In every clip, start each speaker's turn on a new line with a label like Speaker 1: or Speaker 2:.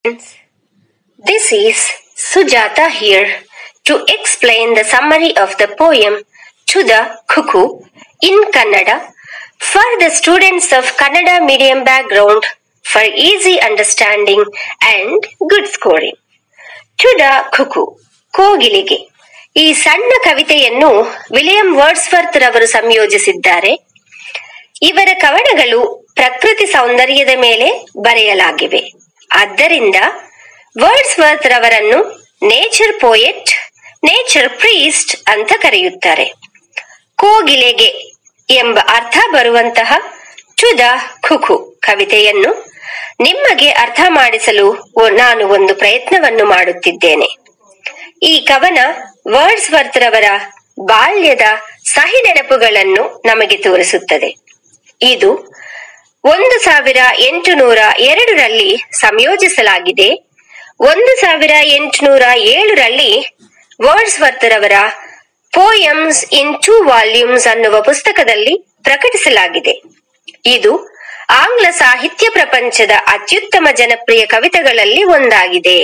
Speaker 1: This is Sujata here to explain the summary of the poem To the Cuckoo in Kannada for the students of Kannada medium background for easy understanding and good scoring. To the Cuckoo ಕೋಗಿಲೆಗೆ ಈ ಸಣ್ಣ ಕವಿತೆಯನ್ನು William Wordsworth ರವರು ಸಂಯೋಜಿಸಿದ್ದಾರೆ ಇವರ ಕವನಗಳು ಪ್ರಕೃತಿ ಸೌಂದರ್ಯದ ಮೇಲೆ ಬರೆಯಲಾಗಿವೆ ಆದ್ದರಿಂದ ವರ್ಡ್ಸ್ವರ್ತ್ ರವರನ್ನು ನೇಚರ್ ಪೋಯೆಟ್ ನೇಚರ್ ಪ್ರೀಸ್ಟ್ ಅಂತ ಕರೆಯುತ್ತಾರೆ ಕೋಗಿಲೆಗೆ ಎಂಬ ಅರ್ಥ ಬರುವಂತಹ ಚುದ ಖುಖು ಕವಿತೆಯನ್ನು ನಿಮಗೆ ಅರ್ಥ ಮಾಡಿಸಲು ಒ- ನಾನು ಒಂದು ಪ್ರಯತ್ನವನ್ನು ಮಾಡುತ್ತಿದ್ದೇನೆ ಈ ಕವನ ವರ್ಡ್ಸ್ವರ್ತ್ ರವರ ಬಾಲ್ಯದ ಸಹಿ ನೆನಪುಗಳನ್ನು ನಮಗೆ ತೋರಿಸುತ್ತದೆ ಇದು ಒಂದು ಸಾವಿರ ಎಂಟುನೂರ ಎರಡರಲ್ಲಿ ಸಂಯೋಜಿಸಲಾಗಿದೆ ಒಂದು ಸಾವಿರ ಎಂಟುನೂರ ಏಳರಲ್ಲಿ ವರ್ಡ್ಸ್ವರ್ತ್ ರವರ ಪೋಯಮ್ಸ್ ಇನ್ ಟೂ ವಾಲ್ಯೂಮ್ಸ್ ಅನ್ನುವ ಪುಸ್ತಕದಲ್ಲಿ ಪ್ರಕಟಿಸಲಾಗಿದೆ ಇದು ಆಂಗ್ಲ ಸಾಹಿತ್ಯ ಪ್ರಪಂಚದ ಅತ್ಯುತ್ತಮ ಜನಪ್ರಿಯ ಕವಿತೆಗಳಲ್ಲಿ ಒಂದಾಗಿದೆ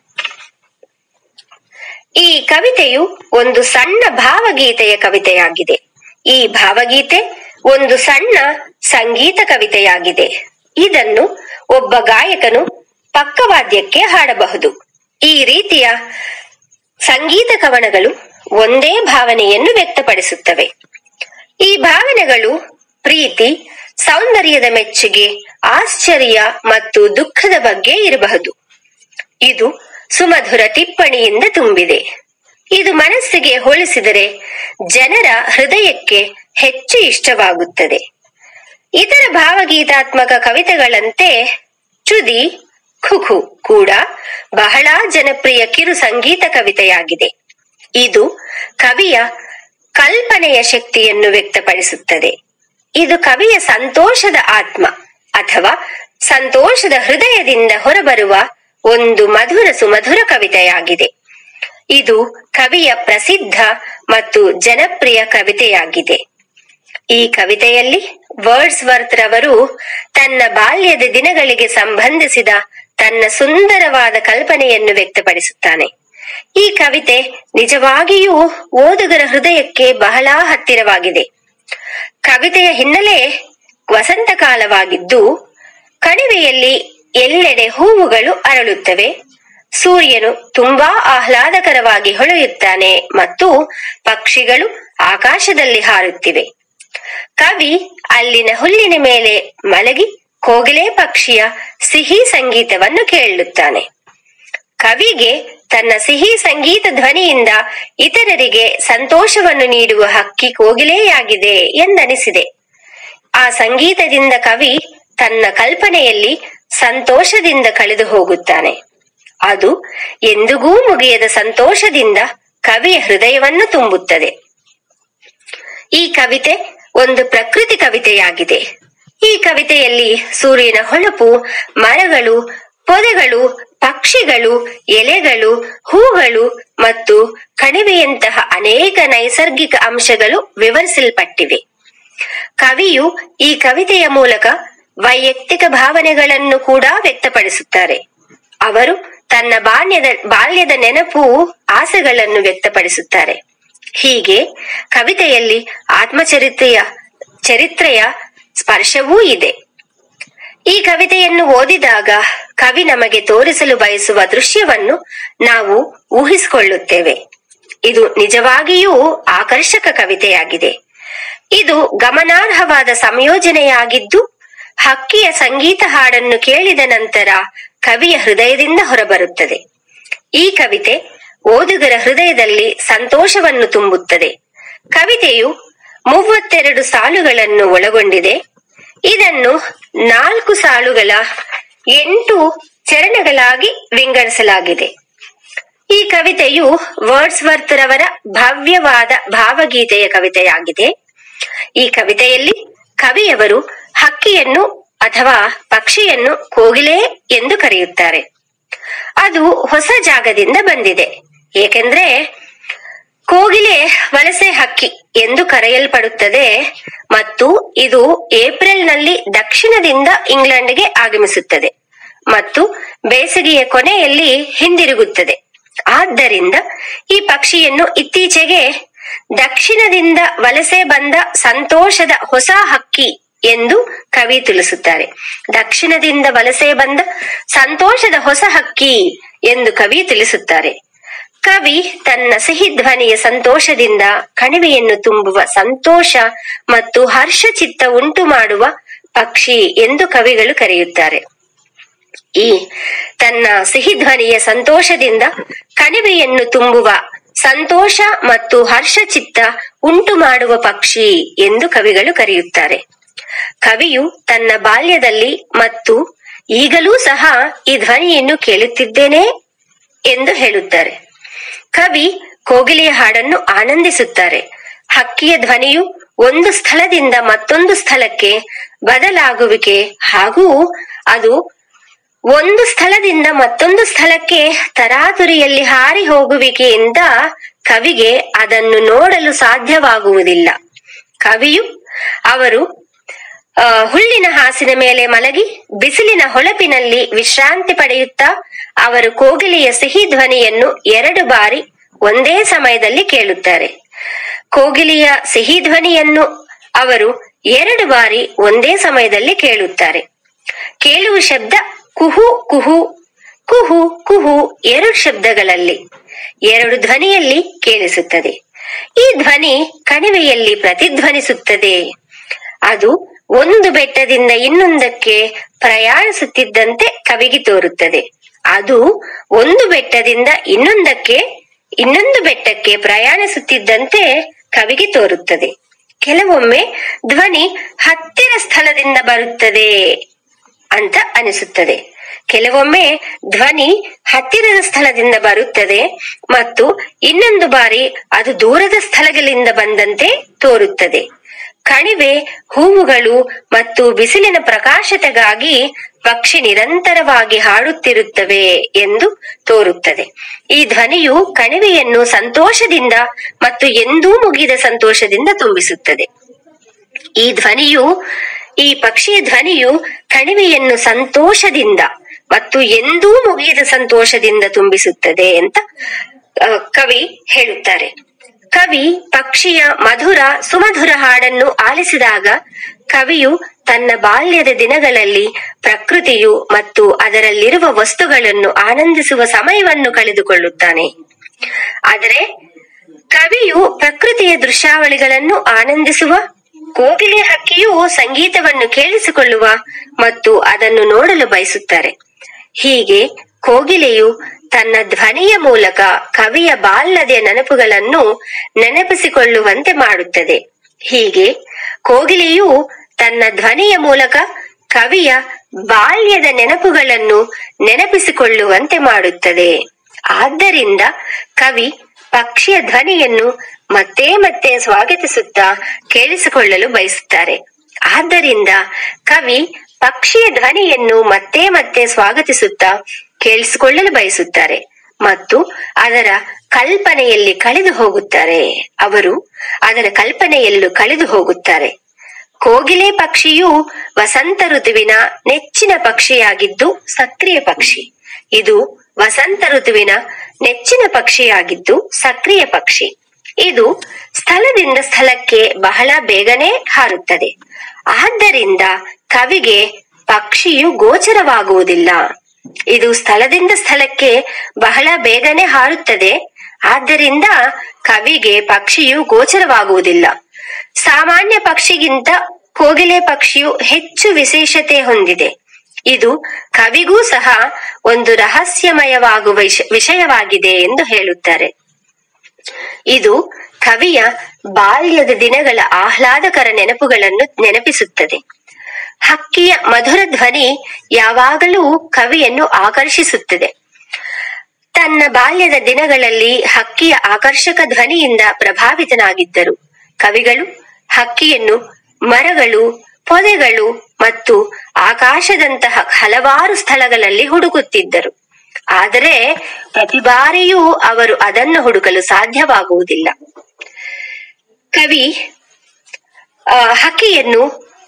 Speaker 1: ಈ ಕವಿತೆಯು ಒಂದು ಸಣ್ಣ ಭಾವಗೀತೆಯ ಕವಿತೆಯಾಗಿದೆ ಈ ಭಾವಗೀತೆ ಒಂದು ಸಣ್ಣ ಸಂಗೀತ ಕವಿತೆಯಾಗಿದೆ ಇದನ್ನು ಒಬ್ಬ ಗಾಯಕನು ಪಕ್ಕವಾದ್ಯಕ್ಕೆ ಹಾಡಬಹುದು ಈ ರೀತಿಯ ಸಂಗೀತ ಕವನಗಳು ಒಂದೇ ಭಾವನೆಯನ್ನು ವ್ಯಕ್ತಪಡಿಸುತ್ತವೆ ಈ ಭಾವನೆಗಳು ಪ್ರೀತಿ ಸೌಂದರ್ಯದ ಮೆಚ್ಚುಗೆ ಆಶ್ಚರ್ಯ ಮತ್ತು ದುಃಖದ ಬಗ್ಗೆ ಇರಬಹುದು ಇದು ಸುಮಧುರ ಟಿಪ್ಪಣಿಯಿಂದ ತುಂಬಿದೆ ಇದು ಮನಸ್ಸಿಗೆ ಹೋಲಿಸಿದರೆ ಜನರ ಹೃದಯಕ್ಕೆ ಹೆಚ್ಚು ಇಷ್ಟವಾಗುತ್ತದೆ ಇತರ ಭಾವಗೀತಾತ್ಮಕ ಕವಿತೆಗಳಂತೆ ಚುದಿ ಖುಖು ಕೂಡ ಬಹಳ ಜನಪ್ರಿಯ ಕಿರು ಸಂಗೀತ ಕವಿತೆಯಾಗಿದೆ ಇದು ಕವಿಯ ಕಲ್ಪನೆಯ ಶಕ್ತಿಯನ್ನು ವ್ಯಕ್ತಪಡಿಸುತ್ತದೆ ಇದು ಕವಿಯ ಸಂತೋಷದ ಆತ್ಮ ಅಥವಾ ಸಂತೋಷದ ಹೃದಯದಿಂದ ಹೊರಬರುವ ಒಂದು ಮಧುರ ಸುಮಧುರ ಕವಿತೆಯಾಗಿದೆ ಇದು ಕವಿಯ ಪ್ರಸಿದ್ಧ ಮತ್ತು ಜನಪ್ರಿಯ ಕವಿತೆಯಾಗಿದೆ ಈ ಕವಿತೆಯಲ್ಲಿ ವರ್ಡ್ಸ್ವರ್ತ್ ರವರು ತನ್ನ ಬಾಲ್ಯದ ದಿನಗಳಿಗೆ ಸಂಬಂಧಿಸಿದ ತನ್ನ ಸುಂದರವಾದ ಕಲ್ಪನೆಯನ್ನು ವ್ಯಕ್ತಪಡಿಸುತ್ತಾನೆ ಈ ಕವಿತೆ ನಿಜವಾಗಿಯೂ ಓದುಗರ ಹೃದಯಕ್ಕೆ ಬಹಳ ಹತ್ತಿರವಾಗಿದೆ ಕವಿತೆಯ ಹಿನ್ನೆಲೆ ವಸಂತ ಕಾಲವಾಗಿದ್ದು ಕಣಿವೆಯಲ್ಲಿ ಎಲ್ಲೆಡೆ ಹೂವುಗಳು ಅರಳುತ್ತವೆ ಸೂರ್ಯನು ತುಂಬಾ ಆಹ್ಲಾದಕರವಾಗಿ ಹೊಳೆಯುತ್ತಾನೆ ಮತ್ತು ಪಕ್ಷಿಗಳು ಆಕಾಶದಲ್ಲಿ ಹಾರುತ್ತಿವೆ ಕವಿ ಅಲ್ಲಿನ ಹುಲ್ಲಿನ ಮೇಲೆ ಮಲಗಿ ಕೋಗಿಲೆ ಪಕ್ಷಿಯ ಸಿಹಿ ಸಂಗೀತವನ್ನು ಕೇಳುತ್ತಾನೆ ಕವಿಗೆ ತನ್ನ ಸಿಹಿ ಸಂಗೀತ ಧ್ವನಿಯಿಂದ ಇತರರಿಗೆ ಸಂತೋಷವನ್ನು ನೀಡುವ ಹಕ್ಕಿ ಕೋಗಿಲೆಯಾಗಿದೆ ಎಂದನಿಸಿದೆ ಆ ಸಂಗೀತದಿಂದ ಕವಿ ತನ್ನ ಕಲ್ಪನೆಯಲ್ಲಿ ಸಂತೋಷದಿಂದ ಕಳೆದು ಹೋಗುತ್ತಾನೆ ಅದು ಎಂದಿಗೂ ಮುಗಿಯದ ಸಂತೋಷದಿಂದ ಕವಿಯ ಹೃದಯವನ್ನು ತುಂಬುತ್ತದೆ ಈ ಕವಿತೆ ಒಂದು ಪ್ರಕೃತಿ ಕವಿತೆಯಾಗಿದೆ ಈ ಕವಿತೆಯಲ್ಲಿ ಸೂರ್ಯನ ಹೊಳಪು ಮರಗಳು ಪೊದೆಗಳು ಪಕ್ಷಿಗಳು ಎಲೆಗಳು ಹೂಗಳು ಮತ್ತು ಕಣಿವೆಯಂತಹ ಅನೇಕ ನೈಸರ್ಗಿಕ ಅಂಶಗಳು ವಿವರಿಸಲ್ಪಟ್ಟಿವೆ ಕವಿಯು ಈ ಕವಿತೆಯ ಮೂಲಕ ವೈಯಕ್ತಿಕ ಭಾವನೆಗಳನ್ನು ಕೂಡ ವ್ಯಕ್ತಪಡಿಸುತ್ತಾರೆ ಅವರು ತನ್ನ ಬಾಲ್ಯದ ಬಾಲ್ಯದ ನೆನಪು ಆಸೆಗಳನ್ನು ವ್ಯಕ್ತಪಡಿಸುತ್ತಾರೆ ಹೀಗೆ ಕವಿತೆಯಲ್ಲಿ ಆತ್ಮಚರಿತ್ರೆಯ ಚರಿತ್ರೆಯ ಸ್ಪರ್ಶವೂ ಇದೆ ಈ ಕವಿತೆಯನ್ನು ಓದಿದಾಗ ಕವಿ ನಮಗೆ ತೋರಿಸಲು ಬಯಸುವ ದೃಶ್ಯವನ್ನು ನಾವು ಊಹಿಸಿಕೊಳ್ಳುತ್ತೇವೆ ಇದು ನಿಜವಾಗಿಯೂ ಆಕರ್ಷಕ ಕವಿತೆಯಾಗಿದೆ ಇದು ಗಮನಾರ್ಹವಾದ ಸಂಯೋಜನೆಯಾಗಿದ್ದು ಹಕ್ಕಿಯ ಸಂಗೀತ ಹಾಡನ್ನು ಕೇಳಿದ ನಂತರ ಕವಿಯ ಹೃದಯದಿಂದ ಹೊರಬರುತ್ತದೆ ಈ ಕವಿತೆ ಓದುಗರ ಹೃದಯದಲ್ಲಿ ಸಂತೋಷವನ್ನು ತುಂಬುತ್ತದೆ ಕವಿತೆಯು ಮೂವತ್ತೆರಡು ಸಾಲುಗಳನ್ನು ಒಳಗೊಂಡಿದೆ ಇದನ್ನು ನಾಲ್ಕು ಸಾಲುಗಳ ಎಂಟು ಚರಣಗಳಾಗಿ ವಿಂಗಡಿಸಲಾಗಿದೆ ಈ ಕವಿತೆಯು ವರ್ಡ್ಸ್ವರ್ತ್ ರವರ ಭವ್ಯವಾದ ಭಾವಗೀತೆಯ ಕವಿತೆಯಾಗಿದೆ ಈ ಕವಿತೆಯಲ್ಲಿ ಕವಿಯವರು ಹಕ್ಕಿಯನ್ನು ಅಥವಾ ಪಕ್ಷಿಯನ್ನು ಕೋಗಿಲೆ ಎಂದು ಕರೆಯುತ್ತಾರೆ ಅದು ಹೊಸ ಜಾಗದಿಂದ ಬಂದಿದೆ ಏಕೆಂದ್ರೆ ಕೋಗಿಲೆ ವಲಸೆ ಹಕ್ಕಿ ಎಂದು ಕರೆಯಲ್ಪಡುತ್ತದೆ ಮತ್ತು ಇದು ಏಪ್ರಿಲ್ನಲ್ಲಿ ದಕ್ಷಿಣದಿಂದ ಇಂಗ್ಲೆಂಡ್ಗೆ ಆಗಮಿಸುತ್ತದೆ ಮತ್ತು ಬೇಸಿಗೆಯ ಕೊನೆಯಲ್ಲಿ ಹಿಂದಿರುಗುತ್ತದೆ ಆದ್ದರಿಂದ ಈ ಪಕ್ಷಿಯನ್ನು ಇತ್ತೀಚೆಗೆ ದಕ್ಷಿಣದಿಂದ ವಲಸೆ ಬಂದ ಸಂತೋಷದ ಹೊಸ ಹಕ್ಕಿ ಎಂದು ಕವಿ ತಿಳಿಸುತ್ತಾರೆ ದಕ್ಷಿಣದಿಂದ ವಲಸೆ ಬಂದ ಸಂತೋಷದ ಹೊಸ ಹಕ್ಕಿ ಎಂದು ಕವಿ ತಿಳಿಸುತ್ತಾರೆ ಕವಿ ತನ್ನ ಸಿಹಿ ಧ್ವನಿಯ ಸಂತೋಷದಿಂದ ಕಣಿವೆಯನ್ನು ತುಂಬುವ ಸಂತೋಷ ಮತ್ತು ಹರ್ಷಚಿತ್ತ ಉಂಟು ಮಾಡುವ ಪಕ್ಷಿ ಎಂದು ಕವಿಗಳು ಕರೆಯುತ್ತಾರೆ ಈ ತನ್ನ ಸಿಹಿ ಧ್ವನಿಯ ಸಂತೋಷದಿಂದ ಕಣಿವೆಯನ್ನು ತುಂಬುವ ಸಂತೋಷ ಮತ್ತು ಹರ್ಷಚಿತ್ತ ಉಂಟು ಮಾಡುವ ಪಕ್ಷಿ ಎಂದು ಕವಿಗಳು ಕರೆಯುತ್ತಾರೆ ಕವಿಯು ತನ್ನ ಬಾಲ್ಯದಲ್ಲಿ ಮತ್ತು ಈಗಲೂ ಸಹ ಈ ಧ್ವನಿಯನ್ನು ಕೇಳುತ್ತಿದ್ದೇನೆ ಎಂದು ಹೇಳುತ್ತಾರೆ ಕವಿ ಕೋಗಿಲೆಯ ಹಾಡನ್ನು ಆನಂದಿಸುತ್ತಾರೆ ಹಕ್ಕಿಯ ಧ್ವನಿಯು ಒಂದು ಸ್ಥಳದಿಂದ ಮತ್ತೊಂದು ಸ್ಥಳಕ್ಕೆ ಬದಲಾಗುವಿಕೆ ಹಾಗೂ ಅದು ಒಂದು ಸ್ಥಳದಿಂದ ಮತ್ತೊಂದು ಸ್ಥಳಕ್ಕೆ ತರಾತುರಿಯಲ್ಲಿ ಹಾರಿ ಹೋಗುವಿಕೆಯಿಂದ ಕವಿಗೆ ಅದನ್ನು ನೋಡಲು ಸಾಧ್ಯವಾಗುವುದಿಲ್ಲ ಕವಿಯು ಅವರು ಆ, ಹುಲ್ಲಿನ ಹಾಸಿನ ಮೇಲೆ ಮಲಗಿ ಬಿಸಿಲಿನ ಹೊಳಪಿನಲ್ಲಿ ವಿಶ್ರಾಂತಿ ಪಡೆಯುತ್ತಾ ಅವರು ಕೋಗಿಲೆಯ ಸಿಹಿ ಧ್ವನಿಯನ್ನು ಎರಡು ಬಾರಿ ಒಂದೇ ಸಮಯದಲ್ಲಿ ಕೇಳುತ್ತಾರೆ ಕೋಗಿಲೆಯ ಸಿಹಿ ಧ್ವನಿಯನ್ನು ಅವರು ಎರಡು ಬಾರಿ ಒಂದೇ ಸಮಯದಲ್ಲಿ ಕೇಳುತ್ತಾರೆ ಕೇಳುವ ಶಬ್ದ ಕುಹು ಕುಹು ಕುಹು ಕುಹು ಎರಡು ಶಬ್ದಗಳಲ್ಲಿ ಎರಡು ಧ್ವನಿಯಲ್ಲಿ ಕೇಳಿಸುತ್ತದೆ ಈ ಧ್ವನಿ ಕಣಿವೆಯಲ್ಲಿ ಪ್ರತಿಧ್ವನಿಸುತ್ತದೆ ಅದು ಒಂದು ಬೆಟ್ಟದಿಂದ ಇನ್ನೊಂದಕ್ಕೆ ಪ್ರಯಾಣಿಸುತ್ತಿದ್ದಂತೆ ಕವಿಗೆ ತೋರುತ್ತದೆ ಅದು ಒಂದು ಬೆಟ್ಟದಿಂದ ಇನ್ನೊಂದಕ್ಕೆ ಇನ್ನೊಂದು ಬೆಟ್ಟಕ್ಕೆ ಪ್ರಯಾಣಿಸುತ್ತಿದ್ದಂತೆ ಕವಿಗೆ ತೋರುತ್ತದೆ ಕೆಲವೊಮ್ಮೆ ಧ್ವನಿ ಹತ್ತಿರ ಸ್ಥಳದಿಂದ ಬರುತ್ತದೆ ಅಂತ ಅನಿಸುತ್ತದೆ ಕೆಲವೊಮ್ಮೆ ಧ್ವನಿ ಹತ್ತಿರದ ಸ್ಥಳದಿಂದ ಬರುತ್ತದೆ ಮತ್ತು ಇನ್ನೊಂದು ಬಾರಿ ಅದು ದೂರದ ಸ್ಥಳಗಳಿಂದ ಬಂದಂತೆ ತೋರುತ್ತದೆ ಕಣಿವೆ ಹೂವುಗಳು ಮತ್ತು ಬಿಸಿಲಿನ ಪ್ರಕಾಶತೆಗಾಗಿ ಪಕ್ಷಿ ನಿರಂತರವಾಗಿ ಹಾಡುತ್ತಿರುತ್ತವೆ ಎಂದು ತೋರುತ್ತದೆ ಈ ಧ್ವನಿಯು ಕಣಿವೆಯನ್ನು ಸಂತೋಷದಿಂದ ಮತ್ತು ಎಂದೂ ಮುಗಿದ ಸಂತೋಷದಿಂದ ತುಂಬಿಸುತ್ತದೆ ಈ ಧ್ವನಿಯು ಈ ಪಕ್ಷಿಯ ಧ್ವನಿಯು ಕಣಿವೆಯನ್ನು ಸಂತೋಷದಿಂದ ಮತ್ತು ಎಂದೂ ಮುಗಿಯದ ಸಂತೋಷದಿಂದ ತುಂಬಿಸುತ್ತದೆ ಅಂತ ಆ, ಕವಿ ಹೇಳುತ್ತಾರೆ ಕವಿ ಪಕ್ಷಿಯ ಮಧುರ ಸುಮಧುರ ಹಾಡನ್ನು ಆಲಿಸಿದಾಗ ಕವಿಯು ತನ್ನ ಬಾಲ್ಯದ ದಿನಗಳಲ್ಲಿ ಪ್ರಕೃತಿಯು ಮತ್ತು ಅದರಲ್ಲಿರುವ ವಸ್ತುಗಳನ್ನು ಆನಂದಿಸುವ ಸಮಯವನ್ನು ಕಳೆದುಕೊಳ್ಳುತ್ತಾನೆ ಆದರೆ ಕವಿಯು ಪ್ರಕೃತಿಯ ದೃಶ್ಯಾವಳಿಗಳನ್ನು ಆನಂದಿಸುವ ಕೋಗಿಲೆ ಹಕ್ಕಿಯು ಸಂಗೀತವನ್ನು ಕೇಳಿಸಿಕೊಳ್ಳುವ ಮತ್ತು ಅದನ್ನು ನೋಡಲು ಬಯಸುತ್ತಾರೆ ಹೀಗೆ ಕೋಗಿಲೆಯು ತನ್ನ ಧ್ವನಿಯ ಮೂಲಕ ಕವಿಯ ಬಾಲ್ಯದ ನೆನಪುಗಳನ್ನು ನೆನಪಿಸಿಕೊಳ್ಳುವಂತೆ ಮಾಡುತ್ತದೆ ಹೀಗೆ ಕೋಗಿಲೆಯು ತನ್ನ ಧ್ವನಿಯ ಮೂಲಕ ಕವಿಯ ಬಾಲ್ಯದ ನೆನಪುಗಳನ್ನು ನೆನಪಿಸಿಕೊಳ್ಳುವಂತೆ ಮಾಡುತ್ತದೆ ಆದ್ದರಿಂದ ಕವಿ ಪಕ್ಷಿಯ ಧ್ವನಿಯನ್ನು ಮತ್ತೆ ಮತ್ತೆ ಸ್ವಾಗತಿಸುತ್ತಾ ಕೇಳಿಸಿಕೊಳ್ಳಲು ಬಯಸುತ್ತಾರೆ ಆದ್ದರಿಂದ ಕವಿ ಪಕ್ಷಿಯ ಧ್ವನಿಯನ್ನು ಮತ್ತೆ ಮತ್ತೆ ಸ್ವಾಗತಿಸುತ್ತಾ ಕೇಳಿಸಿಕೊಳ್ಳಲು ಬಯಸುತ್ತಾರೆ ಮತ್ತು ಅದರ ಕಲ್ಪನೆಯಲ್ಲಿ ಕಳೆದು ಹೋಗುತ್ತಾರೆ ಅವರು ಅದರ ಕಲ್ಪನೆಯಲ್ಲೂ ಕಳೆದು ಹೋಗುತ್ತಾರೆ ಕೋಗಿಲೆ ಪಕ್ಷಿಯು ವಸಂತ ಋತುವಿನ ನೆಚ್ಚಿನ ಪಕ್ಷಿಯಾಗಿದ್ದು ಸಕ್ರಿಯ ಪಕ್ಷಿ ಇದು ವಸಂತ ಋತುವಿನ ನೆಚ್ಚಿನ ಪಕ್ಷಿಯಾಗಿದ್ದು ಸಕ್ರಿಯ ಪಕ್ಷಿ ಇದು ಸ್ಥಳದಿಂದ ಸ್ಥಳಕ್ಕೆ ಬಹಳ ಬೇಗನೆ ಹಾರುತ್ತದೆ ಆದ್ದರಿಂದ ಕವಿಗೆ ಪಕ್ಷಿಯು ಗೋಚರವಾಗುವುದಿಲ್ಲ ಇದು ಸ್ಥಳದಿಂದ ಸ್ಥಳಕ್ಕೆ ಬಹಳ ಬೇಗನೆ ಹಾರುತ್ತದೆ ಆದ್ದರಿಂದ ಕವಿಗೆ ಪಕ್ಷಿಯು ಗೋಚರವಾಗುವುದಿಲ್ಲ ಸಾಮಾನ್ಯ ಪಕ್ಷಿಗಿಂತ ಕೋಗಿಲೆ ಪಕ್ಷಿಯು ಹೆಚ್ಚು ವಿಶೇಷತೆ ಹೊಂದಿದೆ ಇದು ಕವಿಗೂ ಸಹ ಒಂದು ರಹಸ್ಯಮಯವಾಗುವ ವಿಷ- ವಿಷಯವಾಗಿದೆ ಎಂದು ಹೇಳುತ್ತಾರೆ ಇದು ಕವಿಯ ಬಾಲ್ಯದ ದಿನಗಳ ಆಹ್ಲಾದಕರ ನೆನಪುಗಳನ್ನು ನೆನಪಿಸುತ್ತದೆ ಹಕ್ಕಿಯ ಮಧುರ ಧ್ವನಿ ಯಾವಾಗಲೂ ಕವಿಯನ್ನು ಆಕರ್ಷಿಸುತ್ತದೆ ತನ್ನ ಬಾಲ್ಯದ ದಿನಗಳಲ್ಲಿ ಹಕ್ಕಿಯ ಆಕರ್ಷಕ ಧ್ವನಿಯಿಂದ ಪ್ರಭಾವಿತನಾಗಿದ್ದರು ಕವಿಗಳು ಹಕ್ಕಿಯನ್ನು ಮರಗಳು ಪೊದೆಗಳು ಮತ್ತು ಆಕಾಶದಂತಹ ಹಲವಾರು ಸ್ಥಳಗಳಲ್ಲಿ ಹುಡುಕುತ್ತಿದ್ದರು ಆದರೆ ಪ್ರತಿ ಬಾರಿಯೂ ಅವರು ಅದನ್ನು ಹುಡುಕಲು ಸಾಧ್ಯವಾಗುವುದಿಲ್ಲ ಕವಿ ಆ, ಹಕ್ಕಿಯನ್ನು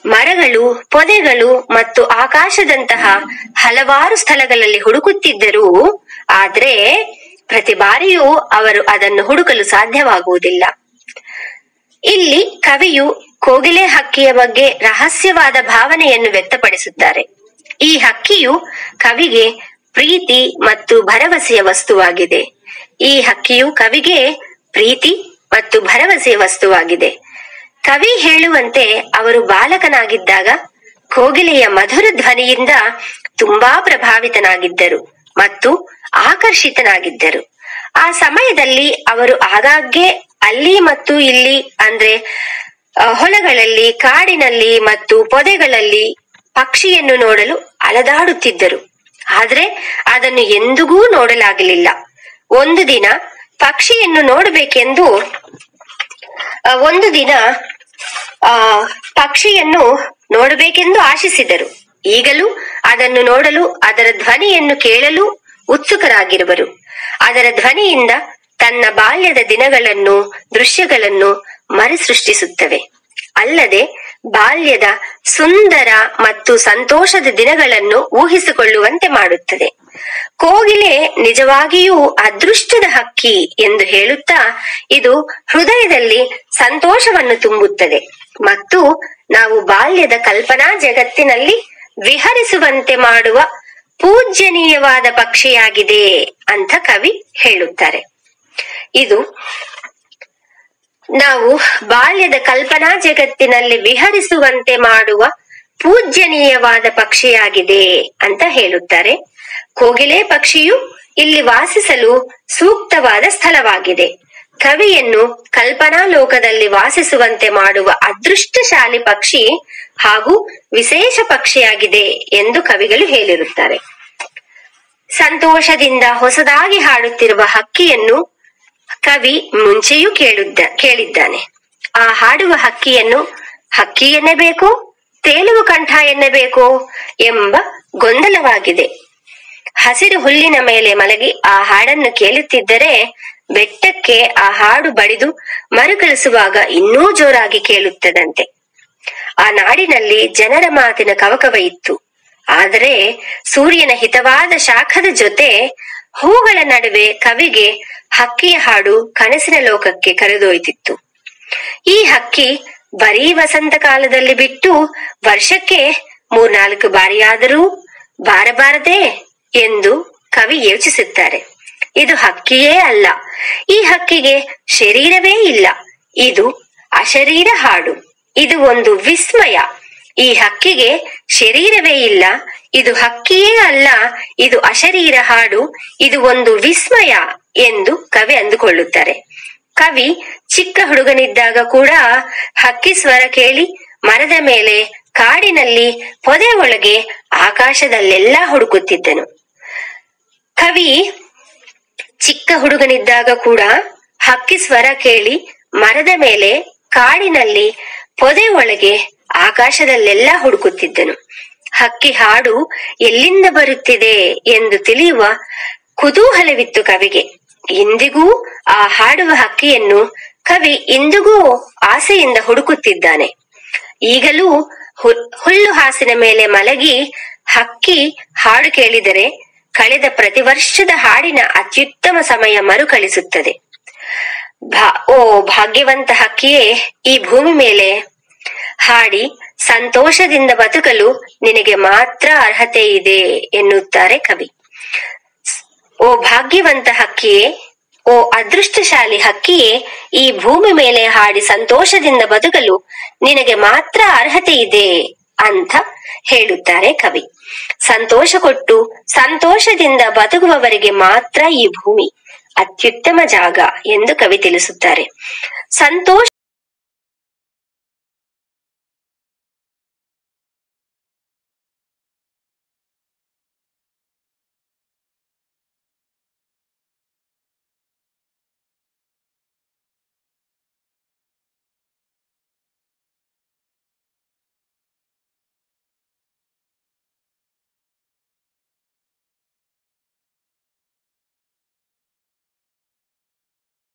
Speaker 1: ಮರಗಳು ಪೊದೆಗಳು ಮತ್ತು ಆಕಾಶದಂತಹ ಹಲವಾರು ಸ್ಥಳಗಳಲ್ಲಿ ಹುಡುಕುತ್ತಿದ್ದರೂ ಆದ್ರೆ ಪ್ರತಿ ಬಾರಿಯೂ ಅವರು ಅದನ್ನು ಹುಡುಕಲು ಸಾಧ್ಯವಾಗುವುದಿಲ್ಲ ಇಲ್ಲಿ ಕವಿಯು ಕೋಗಿಲೆ ಹಕ್ಕಿಯ ಬಗ್ಗೆ ರಹಸ್ಯವಾದ ಭಾವನೆಯನ್ನು ವ್ಯಕ್ತಪಡಿಸುತ್ತಾರೆ ಈ ಹಕ್ಕಿಯು ಕವಿಗೆ ಪ್ರೀತಿ ಮತ್ತು ಭರವಸೆಯ ವಸ್ತುವಾಗಿದೆ ಈ ಹಕ್ಕಿಯು ಕವಿಗೆ ಪ್ರೀತಿ ಮತ್ತು ಭರವಸೆಯ ವಸ್ತುವಾಗಿದೆ ಕವಿ ಹೇಳುವಂತೆ ಅವರು ಬಾಲಕನಾಗಿದ್ದಾಗ ಕೋಗಿಲೆಯ ಮಧುರ ಧ್ವನಿಯಿಂದ ತುಂಬಾ ಪ್ರಭಾವಿತನಾಗಿದ್ದರು ಮತ್ತು ಆಕರ್ಷಿತನಾಗಿದ್ದರು ಆ ಸಮಯದಲ್ಲಿ ಅವರು ಆಗಾಗ್ಗೆ ಅಲ್ಲಿ ಮತ್ತು ಇಲ್ಲಿ ಅಂದ್ರೆ ಆ, ಹೊಲಗಳಲ್ಲಿ ಕಾಡಿನಲ್ಲಿ ಮತ್ತು ಪೊದೆಗಳಲ್ಲಿ ಪಕ್ಷಿಯನ್ನು ನೋಡಲು ಅಲದಾಡುತ್ತಿದ್ದರು ಆದ್ರೆ ಅದನ್ನು ಎಂದಿಗೂ ನೋಡಲಾಗಲಿಲ್ಲ ಒಂದು ದಿನ ಪಕ್ಷಿಯನ್ನು ನೋಡಬೇಕೆಂದು ಆ, ಒಂದು ದಿನ ಆ ಪಕ್ಷಿಯನ್ನು ನೋಡಬೇಕೆಂದು ಆಶಿಸಿದರು ಈಗಲೂ ಅದನ್ನು ನೋಡಲು ಅದರ ಧ್ವನಿಯನ್ನು ಕೇಳಲು ಉತ್ಸುಕರಾಗಿರುವರು ಅದರ ಧ್ವನಿಯಿಂದ ತನ್ನ ಬಾಲ್ಯದ ದಿನಗಳನ್ನು ದೃಶ್ಯಗಳನ್ನು ಮರುಸೃಷ್ಟಿಸುತ್ತವೆ ಅಲ್ಲದೆ ಬಾಲ್ಯದ ಸುಂದರ ಮತ್ತು ಸಂತೋಷದ ದಿನಗಳನ್ನು ಊಹಿಸಿಕೊಳ್ಳುವಂತೆ ಮಾಡುತ್ತದೆ ಕೋಗಿಲೆ ನಿಜವಾಗಿಯೂ ಅದೃಷ್ಟದ ಹಕ್ಕಿ ಎಂದು ಹೇಳುತ್ತಾ ಇದು ಹೃದಯದಲ್ಲಿ ಸಂತೋಷವನ್ನು ತುಂಬುತ್ತದೆ ಮತ್ತು ನಾವು ಬಾಲ್ಯದ ಕಲ್ಪನಾ ಜಗತ್ತಿನಲ್ಲಿ ವಿಹರಿಸುವಂತೆ ಮಾಡುವ ಪೂಜ್ಯನೀಯವಾದ ಪಕ್ಷಿಯಾಗಿದೆ ಅಂತ ಕವಿ ಹೇಳುತ್ತಾರೆ ಇದು ನಾವು ಬಾಲ್ಯದ ಕಲ್ಪನಾ ಜಗತ್ತಿನಲ್ಲಿ ವಿಹರಿಸುವಂತೆ ಮಾಡುವ ಪೂಜ್ಯನೀಯವಾದ ಪಕ್ಷಿಯಾಗಿದೆ ಅಂತ ಹೇಳುತ್ತಾರೆ ಕೋಗಿಲೆ ಪಕ್ಷಿಯು ಇಲ್ಲಿ ವಾಸಿಸಲು ಸೂಕ್ತವಾದ ಸ್ಥಳವಾಗಿದೆ ಕವಿಯನ್ನು ಕಲ್ಪನಾ ಲೋಕದಲ್ಲಿ ವಾಸಿಸುವಂತೆ ಮಾಡುವ ಅದೃಷ್ಟಶಾಲಿ ಪಕ್ಷಿ ಹಾಗೂ ವಿಶೇಷ ಪಕ್ಷಿಯಾಗಿದೆ ಎಂದು ಕವಿಗಳು ಹೇಳಿರುತ್ತಾರೆ ಸಂತೋಷದಿಂದ ಹೊಸದಾಗಿ ಹಾಡುತ್ತಿರುವ ಹಕ್ಕಿಯನ್ನು ಕವಿ ಮುಂಚೆಯೂ ಕೇಳಿದ್ದ ಕೇಳಿದ್ದಾನೆ ಆ ಹಾಡುವ ಹಕ್ಕಿಯನ್ನು ಹಕ್ಕಿ ಎನ್ನಬೇಕೋ ತೇಲುವ ಕಂಠ ಎನ್ನಬೇಕೋ ಎಂಬ ಗೊಂದಲವಾಗಿದೆ ಹಸಿರು ಹುಲ್ಲಿನ ಮೇಲೆ ಮಲಗಿ ಆ ಹಾಡನ್ನು ಕೇಳುತ್ತಿದ್ದರೆ ಬೆಟ್ಟಕ್ಕೆ ಆ ಹಾಡು ಬಡಿದು ಮರುಕಳಿಸುವಾಗ ಇನ್ನೂ ಜೋರಾಗಿ ಕೇಳುತ್ತದಂತೆ ಆ ನಾಡಿನಲ್ಲಿ ಜನರ ಮಾತಿನ ಕವಕವ ಇತ್ತು ಆದರೆ ಸೂರ್ಯನ ಹಿತವಾದ ಶಾಖದ ಜೊತೆ ಹೂಗಳ ನಡುವೆ ಕವಿಗೆ ಹಕ್ಕಿಯ ಹಾಡು ಕನಸಿನ ಲೋಕಕ್ಕೆ ಕರೆದೊಯ್ತಿತ್ತು ಈ ಹಕ್ಕಿ ಬರೀ ವಸಂತ ಕಾಲದಲ್ಲಿ ಬಿಟ್ಟು ವರ್ಷಕ್ಕೆ ಮೂರ್ನಾಲ್ಕು ಬಾರಿಯಾದರೂ ಬಾರಬಾರದೆ ಎಂದು ಕವಿ ಯೋಚಿಸುತ್ತಾರೆ ಇದು ಹಕ್ಕಿಯೇ ಅಲ್ಲ ಈ ಹಕ್ಕಿಗೆ ಶರೀರವೇ ಇಲ್ಲ ಇದು ಅಶರೀರ ಹಾಡು ಇದು ಒಂದು ವಿಸ್ಮಯ ಈ ಹಕ್ಕಿಗೆ ಶರೀರವೇ ಇಲ್ಲ ಇದು ಹಕ್ಕಿಯೇ ಅಲ್ಲ ಇದು ಅಶರೀರ ಹಾಡು ಇದು ಒಂದು ವಿಸ್ಮಯ ಎಂದು ಕವಿ ಅಂದುಕೊಳ್ಳುತ್ತಾರೆ ಕವಿ ಚಿಕ್ಕ ಹುಡುಗನಿದ್ದಾಗ ಕೂಡ ಹಕ್ಕಿ ಸ್ವರ ಕೇಳಿ ಮರದ ಮೇಲೆ ಕಾಡಿನಲ್ಲಿ ಪೊದೆ ಒಳಗೆ ಆಕಾಶದಲ್ಲೆಲ್ಲ ಹುಡುಕುತ್ತಿದ್ದನು ಕವಿ ಚಿಕ್ಕ ಹುಡುಗನಿದ್ದಾಗ ಕೂಡ ಹಕ್ಕಿ ಸ್ವರ ಕೇಳಿ ಮರದ ಮೇಲೆ ಕಾಡಿನಲ್ಲಿ ಪೊದೆ ಒಳಗೆ ಆಕಾಶದಲ್ಲೆಲ್ಲ ಹುಡುಕುತ್ತಿದ್ದನು ಹಕ್ಕಿ ಹಾಡು ಎಲ್ಲಿಂದ ಬರುತ್ತಿದೆ ಎಂದು ತಿಳಿಯುವ ಕುತೂಹಲವಿತ್ತು ಕವಿಗೆ ಇಂದಿಗೂ ಆ ಹಾಡುವ ಹಕ್ಕಿಯನ್ನು ಕವಿ ಇಂದಿಗೂ ಆಸೆಯಿಂದ ಹುಡುಕುತ್ತಿದ್ದಾನೆ ಈಗಲೂ ಹು- ಹುಲ್ಲು ಹಾಸಿನ ಮೇಲೆ ಮಲಗಿ ಹಕ್ಕಿ ಹಾಡು ಕೇಳಿದರೆ ಕಳೆದ ಪ್ರತಿ ವರ್ಷದ ಹಾಡಿನ ಅತ್ಯುತ್ತಮ ಸಮಯ ಮರುಕಳಿಸುತ್ತದೆ ಭಾ- ಓ ಭಾಗ್ಯವಂತ ಹಕ್ಕಿಯೇ ಈ ಭೂಮಿ ಮೇಲೆ ಹಾಡಿ ಸಂತೋಷದಿಂದ ಬದುಕಲು ನಿನಗೆ ಮಾತ್ರ ಅರ್ಹತೆ ಇದೆ ಎನ್ನುತ್ತಾರೆ ಕವಿ ಓ ಭಾಗ್ಯವಂತ ಹಕ್ಕಿಯೇ ಓ ಅದೃಷ್ಟಶಾಲಿ ಹಕ್ಕಿಯೇ ಈ ಭೂಮಿ ಮೇಲೆ ಹಾಡಿ ಸಂತೋಷದಿಂದ ಬದುಕಲು ನಿನಗೆ ಮಾತ್ರ ಅರ್ಹತೆ ಇದೆ ಅಂತ ಹೇಳುತ್ತಾರೆ ಕವಿ ಸಂತೋಷ ಕೊಟ್ಟು ಸಂತೋಷದಿಂದ ಬದುಕುವವರಿಗೆ ಮಾತ್ರ ಈ ಭೂಮಿ ಅತ್ಯುತ್ತಮ ಜಾಗ ಎಂದು ಕವಿ ತಿಳಿಸುತ್ತಾರೆ ಸಂತೋಷ